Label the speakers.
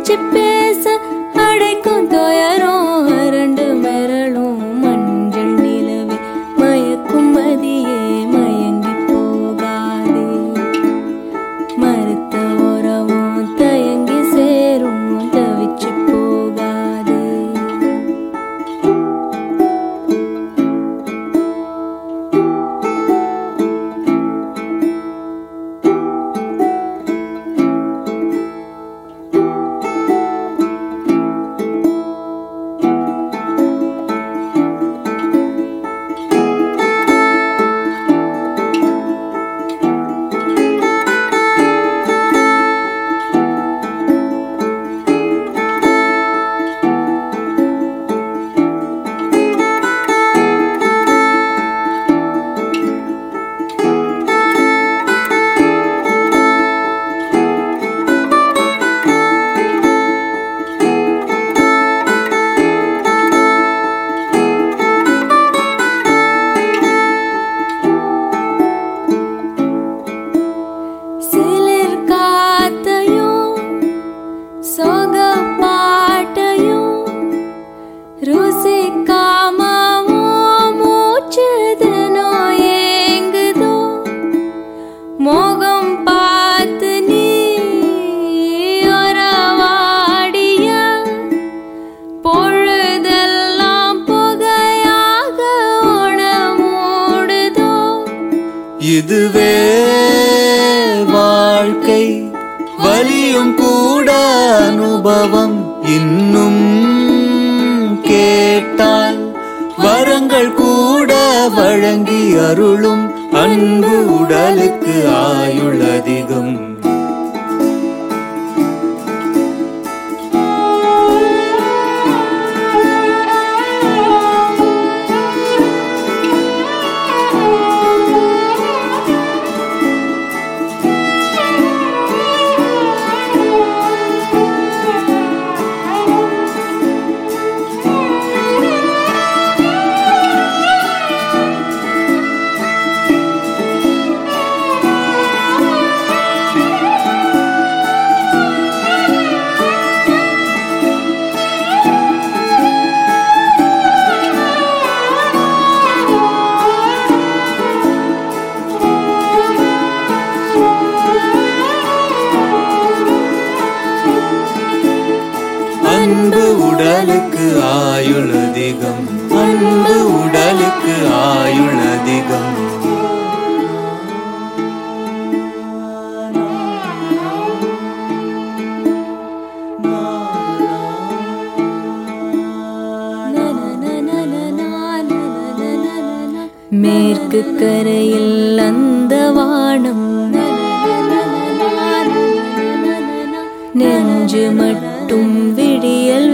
Speaker 1: பேச்சு பேச அடைக்கும் துயரும் அரண்டு மிரளும் மஞ்சள் நிலவே மயக்கும் மதியே மயங்கி போகாதே மறுத்த உறவும் தயங்கி சேரும் தவிச்சு போகாதே சிலிர் காத்தையும் சோக பாட்டையும் ருசிக்காமவோ மூச்சு தினம் ஏங்குதோ மோகம் பார்த்து நீ ஒரவாடிய பொழுதெல்லாம் புகையாக உணமூடுதோ
Speaker 2: இதுவே வாழ்க்கை வலியும் கூட அனுபவம் இன்னும் கேட்டால் வரங்கள் கூட வழங்கி அருளும் அன்பு உடலுக்கு ஆயுள் அதிகம் அன்பு உடலுக்கு ஆயுள் அதிகம் அன்பு உடலுக்கு ஆயுள் அதிகம்
Speaker 1: மேற்கு கரையில் அந்த வானம் நெஞ்சு மட்டும் விடியல்